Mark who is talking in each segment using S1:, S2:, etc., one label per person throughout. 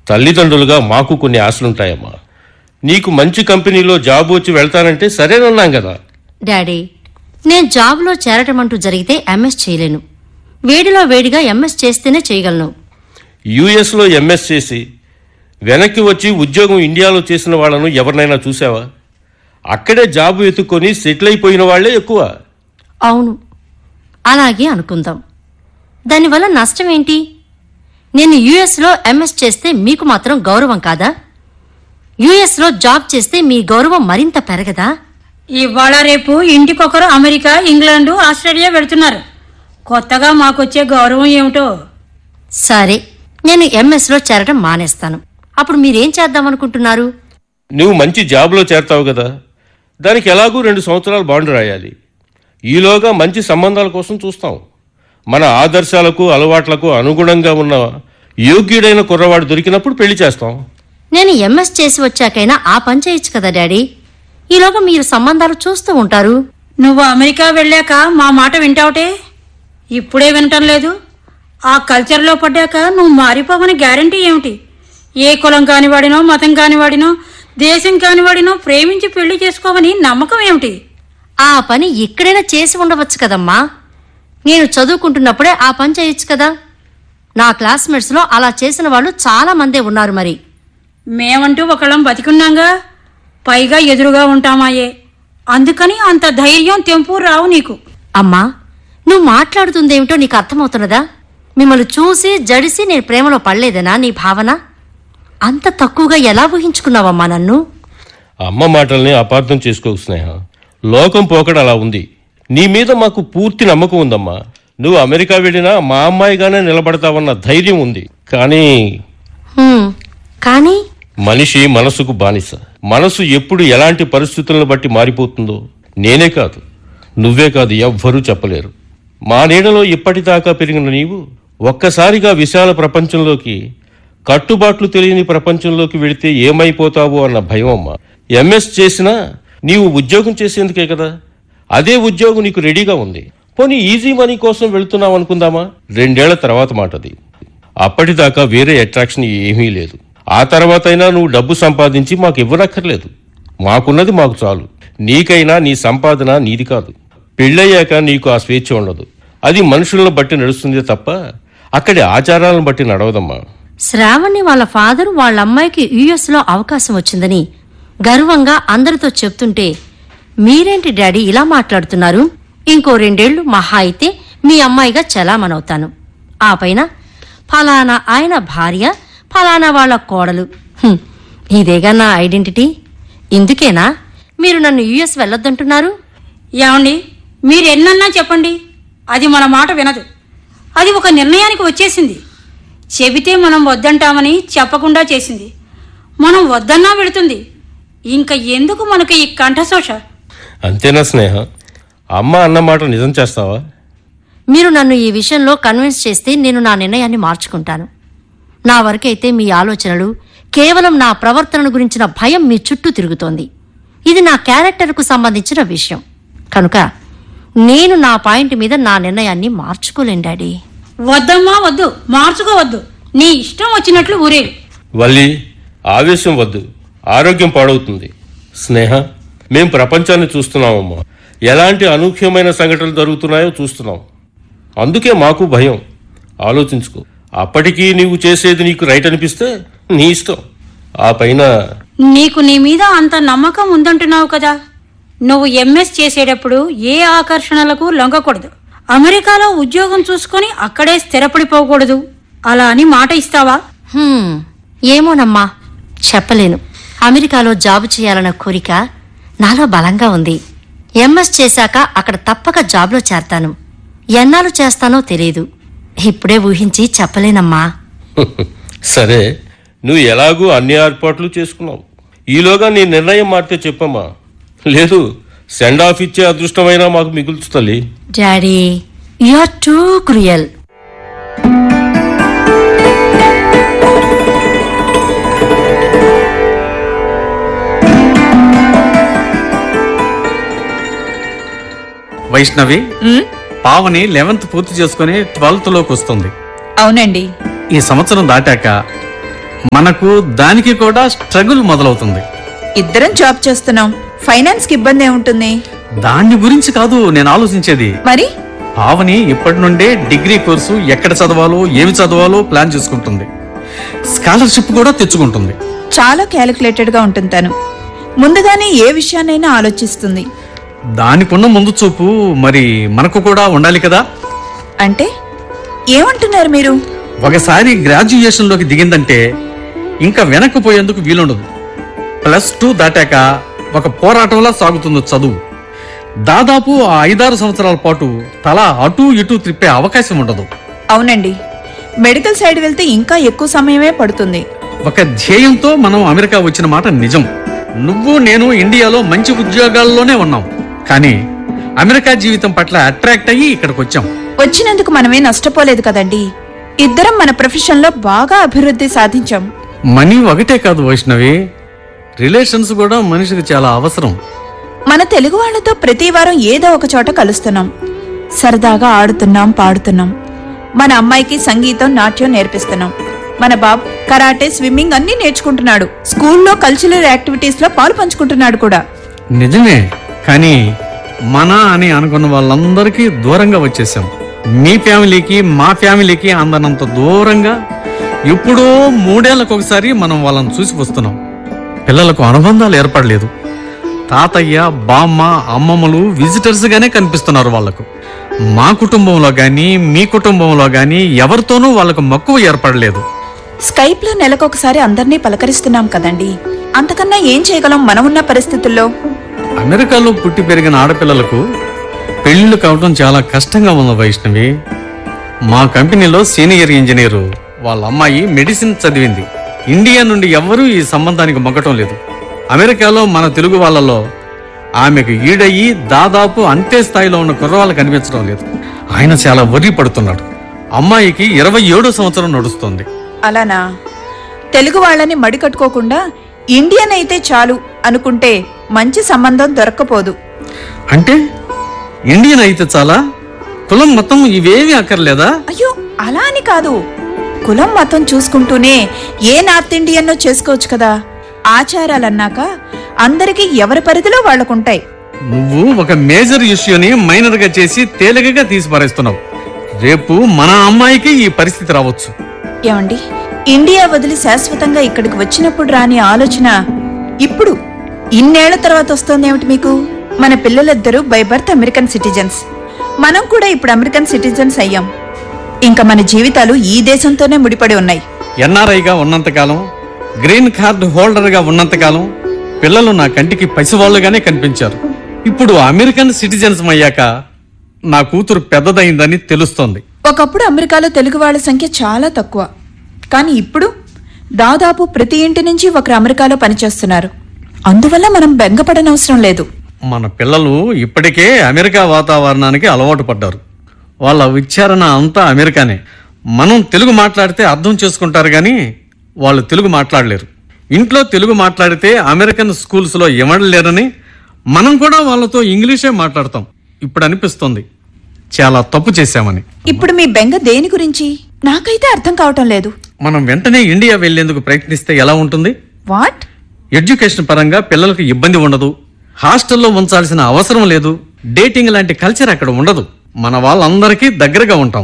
S1: తల్లిదండ్రులుగా మాకు కొన్ని ఆశలుంటాయమ్మా నీకు మంచి కంపెనీలో జాబ్ వచ్చి వెళ్తానంటే సరేనన్నాం కదా
S2: డాడీ నేను జాబ్లో చేరటం అంటూ జరిగితే ఎంఎస్ చేయలేను వేడిలో వేడిగా ఎంఎస్ చేస్తేనే చేయగలను
S1: యుఎస్లో ఎంఎస్ చేసి వెనక్కి వచ్చి ఉద్యోగం ఇండియాలో చేసిన వాళ్ళను ఎవరినైనా చూసావా అక్కడే జాబ్ వెతుక్కొని సెటిల్ అయిపోయిన వాళ్ళే ఎక్కువ
S2: అవును అలాగే అనుకుందాం దానివల్ల నష్టం ఏంటి నేను యుఎస్లో ఎంఎస్ చేస్తే మీకు మాత్రం గౌరవం కాదా యుఎస్లో జాబ్ చేస్తే మీ గౌరవం మరింత పెరగదా
S3: ఇవాళ రేపు ఇంటికొకరు అమెరికా ఇంగ్లాండు ఆస్ట్రేలియా వెళుతున్నారు కొత్తగా మాకొచ్చే గౌరవం ఏమిటో
S2: సరే నేను ఎంఎస్లో చేరడం మానేస్తాను అప్పుడు మీరేం చేద్దామనుకుంటున్నారు
S1: నువ్వు మంచి జాబ్లో చేరతావు కదా దానికి ఎలాగూ రెండు సంవత్సరాలు బాండ్ రాయాలి ఈలోగా మంచి సంబంధాల కోసం చూస్తాం మన ఆదర్శాలకు అలవాట్లకు అనుగుణంగా ఉన్న యోగ్యుడైన కుర్రవాడు దొరికినప్పుడు పెళ్లి చేస్తాం
S2: నేను ఎంఎస్ చేసి వచ్చాకైనా ఆ పని చేయొచ్చు కదా డాడీ ఈలోగా మీరు సంబంధాలు చూస్తూ ఉంటారు
S3: నువ్వు అమెరికా వెళ్ళాక మా మాట వింటావుటే ఇప్పుడే వినటం లేదు ఆ కల్చర్లో పడ్డాక నువ్వు మారిపోవని గ్యారంటీ ఏమిటి ఏ కులం కానివాడినో మతం కానివాడినో దేశం కానివాడినో ప్రేమించి పెళ్లి చేసుకోవని నమ్మకం ఏమిటి
S2: ఆ పని ఇక్కడైనా చేసి ఉండవచ్చు కదమ్మా నేను చదువుకుంటున్నప్పుడే ఆ పని చేయొచ్చు కదా నా క్లాస్మేట్స్లో అలా చేసిన వాళ్ళు చాలా మందే ఉన్నారు మరి
S3: మేమంటూ ఒకళ్ళం బతికున్నాగా పైగా ఎదురుగా ఉంటామాయే అందుకని అంత ధైర్యం తెంపు రావు నీకు
S2: అమ్మా నువ్వు మాట్లాడుతుందేమిటో నీకు అర్థమవుతున్నదా మిమ్మల్ని చూసి జడిసి నేను ప్రేమలో పడలేదనా నీ భావన అంత తక్కువగా ఎలా ఊహించుకున్నావమ్మా నన్ను
S1: అమ్మ మాటల్ని అపార్థం చేసుకోకు స్నేహ లోకం పోకడ అలా ఉంది నీ మీద మాకు పూర్తి నమ్మకం ఉందమ్మా నువ్వు అమెరికా వెళ్ళినా మా అమ్మాయిగానే నిలబడతావన్న ధైర్యం ఉంది కానీ
S2: హ్మ్, కానీ
S1: మనిషి మనసుకు బానిస మనసు ఎప్పుడు ఎలాంటి పరిస్థితులను బట్టి మారిపోతుందో నేనే కాదు నువ్వే కాదు ఎవ్వరూ చెప్పలేరు మా నీడలో ఇప్పటిదాకా పెరిగిన నీవు ఒక్కసారిగా విశాల ప్రపంచంలోకి కట్టుబాట్లు తెలియని ప్రపంచంలోకి వెళితే ఏమైపోతావో అన్న భయం అమ్మా ఎంఎస్ చేసినా నీవు ఉద్యోగం చేసేందుకే కదా అదే ఉద్యోగం నీకు రెడీగా ఉంది పోనీ ఈజీ మనీ కోసం వెళ్తున్నావు అనుకుందామా రెండేళ్ల తర్వాత మాటది అప్పటిదాకా వేరే అట్రాక్షన్ ఏమీ లేదు ఆ తర్వాతైనా నువ్వు డబ్బు సంపాదించి మాకు ఇవ్వనక్కర్లేదు మాకున్నది మాకు చాలు నీకైనా నీ సంపాదన నీది కాదు పెళ్ళయ్యాక నీకు ఆ స్వేచ్ఛ ఉండదు అది మనుషులను బట్టి నడుస్తుంది తప్ప అక్కడి ఆచారాలను బట్టి నడవదమ్మా
S2: శ్రావణి వాళ్ళ ఫాదర్ వాళ్ళ అమ్మాయికి యుఎస్లో అవకాశం వచ్చిందని గర్వంగా అందరితో చెప్తుంటే మీరేంటి డాడీ ఇలా మాట్లాడుతున్నారు ఇంకో రెండేళ్లు మహా అయితే మీ అమ్మాయిగా చలామణవుతాను ఆ పైన ఫలానా ఆయన భార్య ఫలానా వాళ్ళ కోడలు హ్మ్, ఇదేగా నా ఐడెంటిటీ ఇందుకేనా మీరు నన్ను యుఎస్ వెళ్ళొద్దంటున్నారు
S3: ఏమండి మీరు ఎన్నన్నా చెప్పండి అది మన మాట వినదు అది ఒక నిర్ణయానికి వచ్చేసింది చెబితే మనం వద్దంటామని చెప్పకుండా చేసింది మనం వద్దన్నా వెళుతుంది ఇంకా ఎందుకు మనకి ఈ కంఠశోష
S1: అంతేనా స్నేహ అమ్మ అన్న మాట నిజం చేస్తావా
S2: మీరు నన్ను ఈ విషయంలో కన్విన్స్ చేస్తే నేను నా నిర్ణయాన్ని మార్చుకుంటాను నా వరకైతే మీ ఆలోచనలు కేవలం నా ప్రవర్తన గురించిన భయం మీ చుట్టూ తిరుగుతోంది ఇది నా క్యారెక్టర్కు సంబంధించిన విషయం కనుక నేను నా పాయింట్ మీద నా నిర్ణయాన్ని మార్చుకోలేను డాడీ
S3: వద్దమ్మా వద్దు మార్చుకోవద్దు నీ ఇష్టం వచ్చినట్లు ఊరేగు
S1: వల్లి ఆవేశం వద్దు ఆరోగ్యం పాడవుతుంది స్నేహ మేం ప్రపంచాన్ని చూస్తున్నామమ్మా ఎలాంటి అనూహ్యమైన సంఘటనలు జరుగుతున్నాయో చూస్తున్నాం అందుకే మాకు భయం ఆలోచించుకో అప్పటికీ నీవు చేసేది నీకు రైట్ అనిపిస్తే నీ ఇష్టం ఆ పైన
S3: నీకు నీ మీద అంత నమ్మకం ఉందంటున్నావు కదా నువ్వు ఎంఎస్ చేసేటప్పుడు ఏ ఆకర్షణలకు లొంగకూడదు అమెరికాలో ఉద్యోగం చూసుకొని అక్కడే స్థిరపడిపోకూడదు అలా అని మాట ఇస్తావా
S2: హ్మ్, ఏమోనమ్మా చెప్పలేను అమెరికాలో జాబు చేయాలన్న కోరిక నాలో బలంగా ఉంది ఎంఎస్ చేశాక అక్కడ తప్పక జాబ్లో చేరతాను ఎన్నాళ్ళు చేస్తానో తెలియదు ఇప్పుడే ఊహించి చెప్పలేనమ్మా
S1: సరే నువ్వు ఎలాగూ అన్ని ఏర్పాట్లు చేసుకున్నావు ఈలోగా నీ నిర్ణయం మారితే చెప్పమ్మా లేదు సెండ్ ఆఫ్ ఇచ్చే అదృష్టమైనా మాకు మిగుల్చు తల్లి
S2: daddy you are too cruel
S4: Vaishnavi Pavani eleventh పూర్తి చేసుకుని ట్వెల్త్ లోకి వస్తుంది
S5: అవునండి
S4: ఈ సంవత్సరం దాటాక మనకు దానికి కూడా స్ట్రగుల్ మొదలవుతుంది
S5: ఇద్దరం జాబ్ చేస్తున్నాం ఫైనాన్స్ కి ఇబ్బంది ఏముంటుంది
S4: దాని గురించి కాదు నేను ఆలోచించేది
S5: మరి
S4: పావని ఇప్పటి నుండే డిగ్రీ కోర్సు ఎక్కడ చదవాలో ఏమి చదవాలో ప్లాన్ చేసుకుంటుంది స్కాలర్షిప్ కూడా తెచ్చుకుంటుంది
S5: చాలా క్యాలిక్యులేటెడ్ గా ఉంటుంది తను ముందుగానే ఏ విషయాన్నైనా ఆలోచిస్తుంది
S4: దానికున్న ముందు చూపు మరి మనకు కూడా ఉండాలి కదా
S5: అంటే ఏమంటున్నారు మీరు
S4: ఒకసారి గ్రాడ్యుయేషన్లోకి దిగిందంటే ఇంకా వెనక్కి పోయేందుకు వీలుండదు ప్లస్ టూ దాటాక ఒక పోరాటంలా సాగుతుంది చదువు దాదాపు ఆ ఐదారు సంవత్సరాల పాటు తల అటు ఇటు త్రిప్పే అవకాశం ఉండదు
S5: అవునండి మెడికల్ సైడ్ వెళ్తే ఇంకా ఎక్కువ సమయమే పడుతుంది
S4: ఒక ధ్యేయంతో మనం అమెరికా వచ్చిన మాట నిజం నువ్వు నేను ఇండియాలో మంచి ఉద్యోగాల్లోనే ఉన్నాం కానీ అమెరికా జీవితం పట్ల అట్రాక్ట్ అయ్యి ఇక్కడికి వచ్చాం
S5: వచ్చినందుకు మనమే నష్టపోలేదు కదండి ఇద్దరం మన ప్రొఫెషన్ లో బాగా అభివృద్ధి సాధించాం
S4: మనీ ఒకటే కాదు వైష్ణవి రిలేషన్స్ కూడా మనిషికి చాలా అవసరం
S5: మన తెలుగు వాళ్ళతో ప్రతి వారం ఏదో ఒక చోట కలుస్తున్నాం సరదాగా ఆడుతున్నాం పాడుతున్నాం మన అమ్మాయికి సంగీతం నాట్యం నేర్పిస్తున్నాం మన బాబు కరాటే స్విమ్మింగ్ అన్ని నేర్చుకుంటున్నాడు స్కూల్లో కల్చరల్ యాక్టివిటీస్ లో పాలు పంచుకుంటున్నాడు కూడా
S4: నిజమే కానీ మన అని అనుకున్న వాళ్ళందరికీ దూరంగా వచ్చేసాం మీ ఫ్యామిలీకి మా ఫ్యామిలీకి అందనంత దూరంగా ఎప్పుడో మూడేళ్లకు ఒకసారి మనం వాళ్ళని చూసి వస్తున్నాం పిల్లలకు అనుబంధాలు ఏర్పడలేదు తాతయ్య బామ్మ అమ్మమ్మలు విజిటర్స్ గానే కనిపిస్తున్నారు వాళ్లకు మా కుటుంబంలో గాని మీ కుటుంబంలో గాని ఎవరితోనూ వాళ్ళకు మక్కువ ఏర్పడలేదు
S5: స్కైప్ లో నెలకొకసారి అందరినీ పలకరిస్తున్నాం కదండి అంతకన్నా ఏం చేయగలం మనం ఉన్న పరిస్థితుల్లో
S4: అమెరికాలో పుట్టి పెరిగిన ఆడపిల్లలకు పెళ్లిళ్ళు కావడం చాలా కష్టంగా ఉంది వైష్ణవి మా కంపెనీలో సీనియర్ ఇంజనీరు వాళ్ళ అమ్మాయి మెడిసిన్ చదివింది ఇండియా నుండి ఎవ్వరూ ఈ సంబంధానికి మొగ్గటం లేదు అమెరికాలో మన తెలుగు వాళ్ళలో ఆమెకు ఈడయి దాదాపు అంతే స్థాయిలో ఉన్న కుర్రవాళ్ళు కనిపించడం లేదు ఆయన చాలా worry పడుతున్నాడు అమ్మాయికి ఇరవై ఏడో సంవత్సరం నడుస్తోంది
S5: అలానా తెలుగు వాళ్ళని మడి కట్టుకోకుండా ఇండియన్ అయితే చాలు అనుకుంటే మంచి సంబంధం దొరక్కపోదు
S4: అంటే ఇండియన్ అయితే చాలా కులం మొత్తం ఇవేమీ అక్కర్లేదా
S5: అయ్యో అలా అని కాదు కులం మతం చూసుకుంటూనే ఏ నార్త్ ఇండియన్నో చేసుకోవచ్చు కదా ఆచారాలన్నాక అందరికీ ఎవరి పరిధిలో వాళ్ళకుంటాయి
S4: నువ్వు ఒక మేజర్ ఇష్యూని మైనర్ గా చేసి తేలికగా తీసి పారేస్తున్నావు రేపు మన అమ్మాయికి ఈ పరిస్థితి రావచ్చు
S5: ఏమండి ఇండియా వదిలి శాశ్వతంగా ఇక్కడికి వచ్చినప్పుడు రాని ఆలోచన ఇప్పుడు ఇన్నేళ్ల తర్వాత వస్తోందేమిటి మీకు మన పిల్లలిద్దరూ బై బర్త్ అమెరికన్ సిటిజన్స్ మనం కూడా ఇప్పుడు అమెరికన్ సిటిజన్స్ అయ్యాం ఇంకా మన జీవితాలు ఈ దేశంతోనే ముడిపడి ఉన్నాయి
S4: ఎన్ఆర్ఐగా ఉన్నంతకాలం గ్రీన్ కార్డ్ హోల్డర్ గా ఉన్నంతకాలం పిల్లలు నా కంటికి పసివాళ్లుగానే కనిపించారు ఇప్పుడు అమెరికన్ సిటిజన్స్ అయ్యాక నా కూతురు పెద్దదైందని తెలుస్తోంది
S5: ఒకప్పుడు అమెరికాలో తెలుగు వాళ్ళ సంఖ్య చాలా తక్కువ కానీ ఇప్పుడు దాదాపు ప్రతి ఇంటి నుంచి ఒకరు అమెరికాలో పనిచేస్తున్నారు అందువల్ల మనం బెంగపడనవసరం లేదు
S4: మన పిల్లలు ఇప్పటికే అమెరికా వాతావరణానికి అలవాటు పడ్డారు వాళ్ళ ఉచ్చారణ అంతా అమెరికానే మనం తెలుగు మాట్లాడితే అర్థం చేసుకుంటారు కానీ వాళ్ళు తెలుగు మాట్లాడలేరు ఇంట్లో తెలుగు మాట్లాడితే అమెరికన్ స్కూల్స్లో ఇవ్వలేరని మనం కూడా వాళ్ళతో ఇంగ్లీషే మాట్లాడతాం ఇప్పుడు అనిపిస్తుంది చాలా తప్పు చేశామని
S5: ఇప్పుడు మీ బెంగ దేని గురించి నాకైతే అర్థం కావటం లేదు
S4: మనం వెంటనే ఇండియా వెళ్లేందుకు ప్రయత్నిస్తే ఎలా ఉంటుంది
S5: వాట్
S4: ఎడ్యుకేషన్ పరంగా పిల్లలకు ఇబ్బంది ఉండదు హాస్టల్లో ఉంచాల్సిన అవసరం లేదు డేటింగ్ లాంటి కల్చర్ అక్కడ ఉండదు మన వాళ్ళందరికీ దగ్గరగా ఉంటాం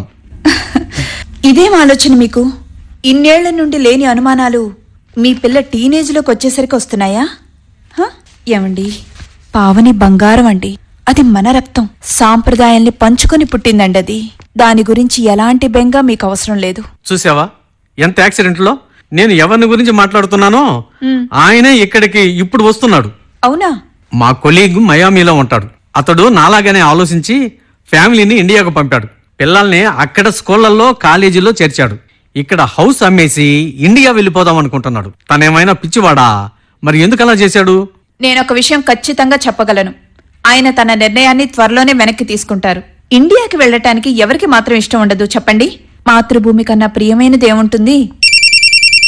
S5: ఇదేం ఆలోచన మీకు ఇన్నేళ్ల నుండి లేని అనుమానాలు మీ పిల్ల టీనేజ్లోకి వచ్చేసరికి వస్తున్నాయా హ? ఏమండి పావని బంగారం అండి అది మన రక్తం సాంప్రదాయాల్ని పంచుకొని పుట్టిందండి అది దాని గురించి ఎలాంటి బెంగ మీకు అవసరం లేదు
S4: చూసావా ఎంత యాక్సిడెంట్ లో నేను ఎవరిని గురించి మాట్లాడుతున్నానో ఆయనే ఇక్కడికి ఇప్పుడు వస్తున్నాడు
S5: అవునా
S4: మా కొలీగ్ మయామీలో ఉంటాడు అతడు నాలాగానే ఆలోచించి ఫ్యామిలీని ఇండియాకు పంపాడు పిల్లల్ని అక్కడ స్కూళ్లలో కాలేజీలో చేర్చాడు ఇక్కడ హౌస్ అమ్మేసి ఇండియా వెళ్ళిపోదాం అనుకుంటున్నాడు తనేమైనా పిచ్చివాడా మరి ఎందుకు అలా చేశాడు
S5: నేనొక విషయం ఖచ్చితంగా చెప్పగలను ఆయన తన నిర్ణయాన్ని త్వరలోనే వెనక్కి తీసుకుంటారు ఇండియాకి వెళ్ళటానికి ఎవరికి మాత్రం ఇష్టం ఉండదు చెప్పండి మాతృభూమి కన్నా ప్రియమైనది ఏముంటుంది